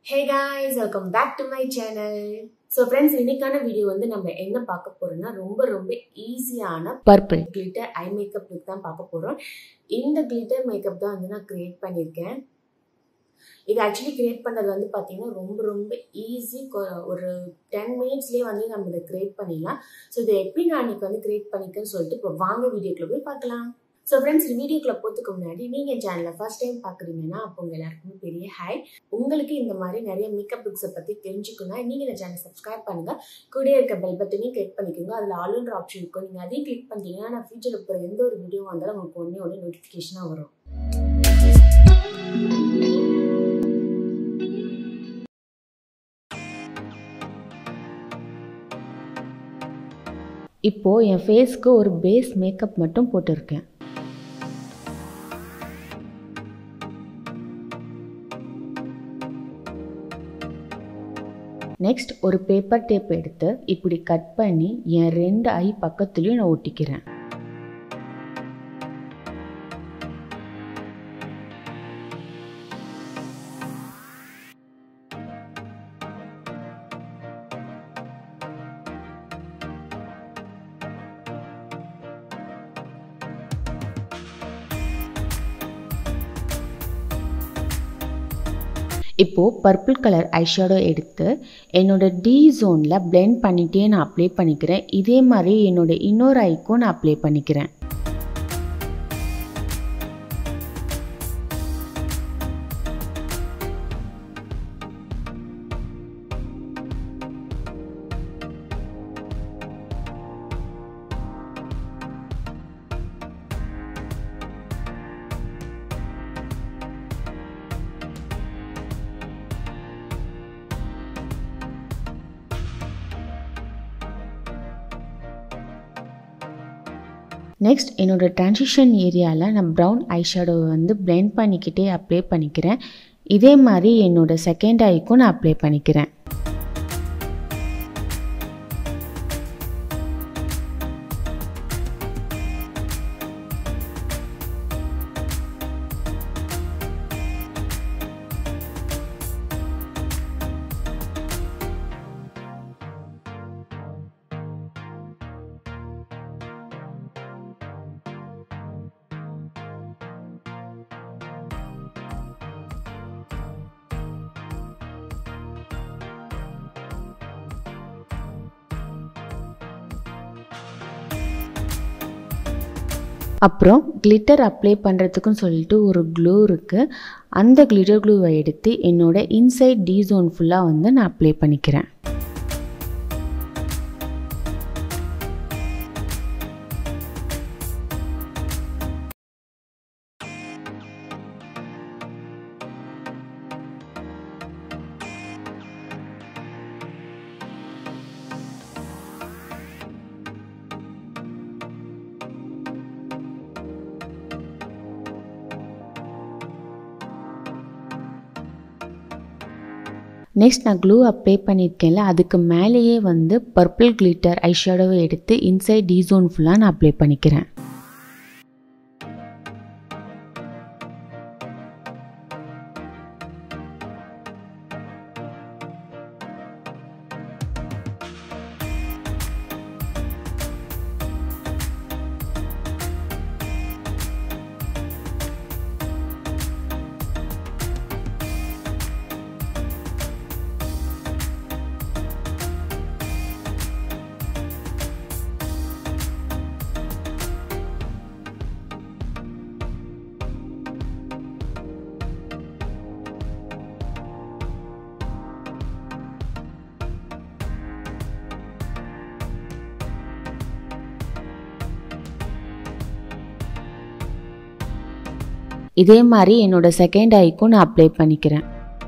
hey guys welcome back to my channel so friends இன்னைக்கான video வந்து நம்ம என்ன பார்க்க போறோம்னா ரொம்ப ரொம்ப ஈஸியான purple glitter eye makeup look தான் பார்க்க போறோம் இந்த கிளிட்டர் மேக்கப் தான் வந்து நான் கிரியேட் பண்ணியிருக்கேன் இது ஆக்சுவலி கிரியேட் பண்ணது வந்து பார்த்தீங்கன்னா ரொம்ப ரொம்ப ஈஸி ஒரு டென் மினிட்ஸ்லேயே வந்து நம்ம இதை கிரியேட் பண்ணிடலாம் ஸோ இதை எப்படி நான் இன்னைக்கு வந்து கிரியேட் பண்ணிக்கன்னு சொல்லிட்டு இப்போ வாங்க வீடியோக்குள்ள போய் பார்க்கலாம் ஸோ ஃப்ரெண்ட்ஸ் வீடியோக்குள்ள போகிறதுக்கு முன்னாடி நீங்கள் சேனலை ஃபர்ஸ்ட் டைம் பார்க்குறீங்கன்னா அப்போ உங்கள் எல்லாருக்குமே பெரிய ஹாய் உங்களுக்கு இந்த மாதிரி நிறைய மேக்கப் லுக்ஸை பற்றி தெரிஞ்சுக்கணும் நீங்கள் இந்த சேனல் சப்ஸ்கிரைப் பண்ணுங்கள் கூட இருக்க பெல் பட்டனையும் கிளிக் பண்ணிக்கோங்க அதில் ஆளுன்ற ஆப்ஷன் இருக்கும் நீங்கள் அதையும் கிளிக் பண்ணிட்டீங்கன்னா நான் ஃபியூச்சரில் போகிற எந்த ஒரு வீடியோ வந்தாலும் உங்களுக்கு ஒன்றே ஒன்று நோட்டிஃபிகேஷனாக வரும் இப்போது என் ஃபேஸ்க்கு ஒரு பேஸ் மேக்கப் மட்டும் போட்டிருக்கேன் நெக்ஸ்ட் ஒரு பேப்பர் டேப் எடுத்து இப்படி கட் பண்ணி என் ரெண்டு ஐ பக்கத்துலேயும் நான் ஒட்டிக்கிறேன் இப்போது பர்பிள் கலர் ஐஷேடோ எடுத்து என்னோடய டி ஜோனில் பிளெண்ட் பண்ணிகிட்டே நான் அப்ளை பண்ணிக்கிறேன் இதே மாதிரி என்னோடய இன்னொரு ஐக்கும் நான் அப்ளை பண்ணிக்கிறேன் நெக்ஸ்ட் என்னோடய ட்ரான்சிஷன் ஏரியாவில் நான் ப்ரௌன் ஐஷேடோவை வந்து பிளெண்ட் பண்ணிக்கிட்டே அப்ளை பண்ணிக்கிறேன் இதே மாதிரி என்னோடய செகண்ட் ஐக்கும் நான் அப்ளை பண்ணிக்கிறேன் அப்புறம் கிளிட்டர் அப்ளை பண்ணுறதுக்கும் சொல்லிட்டு ஒரு க்ளூ இருக்குது அந்த கிளிட்டர் க்ளூவை எடுத்து என்னோடய இன்சைட் டி ஜோன் ஃபுல்லாக வந்து நான் அப்ளை பண்ணிக்கிறேன் நெக்ஸ்ட் நான் க்ளூ அப்ளை பண்ணியிருக்கேன்ல அதுக்கு மேலேயே வந்து பர்பிள் கிளிட்டர் ஐஷேடோவை எடுத்து இன்சைட் டி ஜோன் ஃபுல்லாக நான் அப்ளை பண்ணிக்கிறேன் இதே மாதிரி என்னோடய செகண்ட் ஐக்கும் நான் அப்ளை பண்ணிக்கிறேன்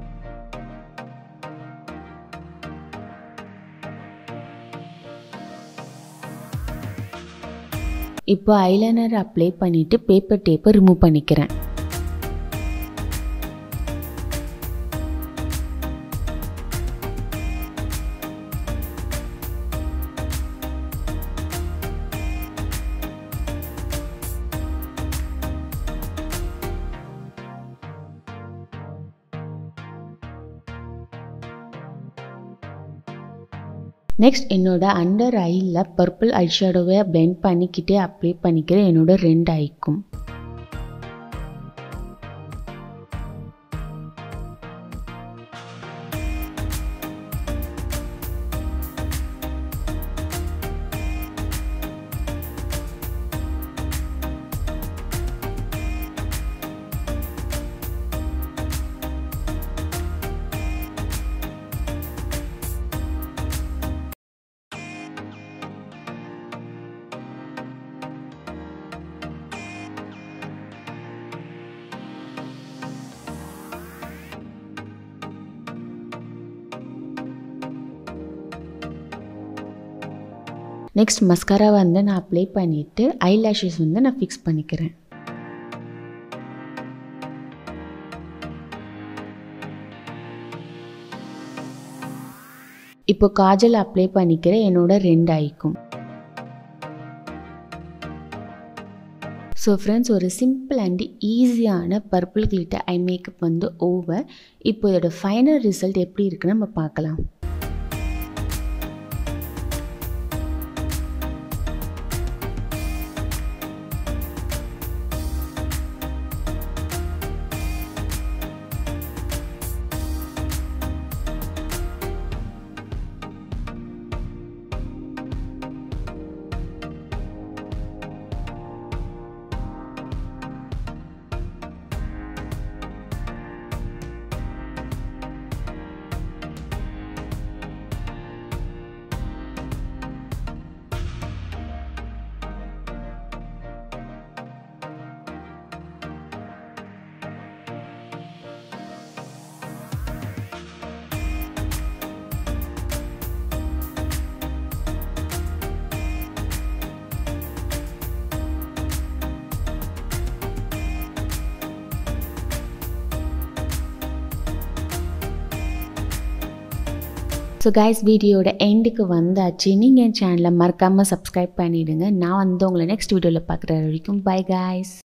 இப்போ ஐலைனர் அப்ளை பண்ணிவிட்டு பேப்பர் டேப்பை ரிமூவ் பண்ணிக்கிறேன் நெக்ஸ்ட் என்னோட அண்டர் ஐயில் பர்பிள் ஐ ஷேடோவை பிளெண்ட் பண்ணிக்கிட்டே அப்ளை பண்ணிக்கிறேன் என்னோட ரெண்டு ஐக்கும் நெக்ஸ்ட் மஸ்காரா வந்து நான் அப்ளை பண்ணிவிட்டு ஐ லேஷஸ் வந்து நான் ஃபிக்ஸ் பண்ணிக்கிறேன் இப்போ காஜல் அப்ளை பண்ணிக்கிறேன் என்னோட ரெண்டு ஐக்கும் ஸோ ஃப்ரெண்ட்ஸ் ஒரு சிம்பிள் அண்ட் ஈஸியான பர்பிள் கிளிட்டர் ஐ மேக்கப் வந்து ஓவர் இப்போ இதோட ஃபைனல் ரிசல்ட் எப்படி இருக்குன்னு நம்ம பார்க்கலாம் ஸோ கைஸ் வீடியோட எண்டுக்கு வந்தாச்சு நீங்கள் என் சேனலை மறக்காமல் சப்ஸ்கிரைப் பண்ணிவிடுங்க நான் வந்து உங்களை நெக்ஸ்ட் வீடியோவில் பார்க்குற வரைக்கும் பை கைஸ்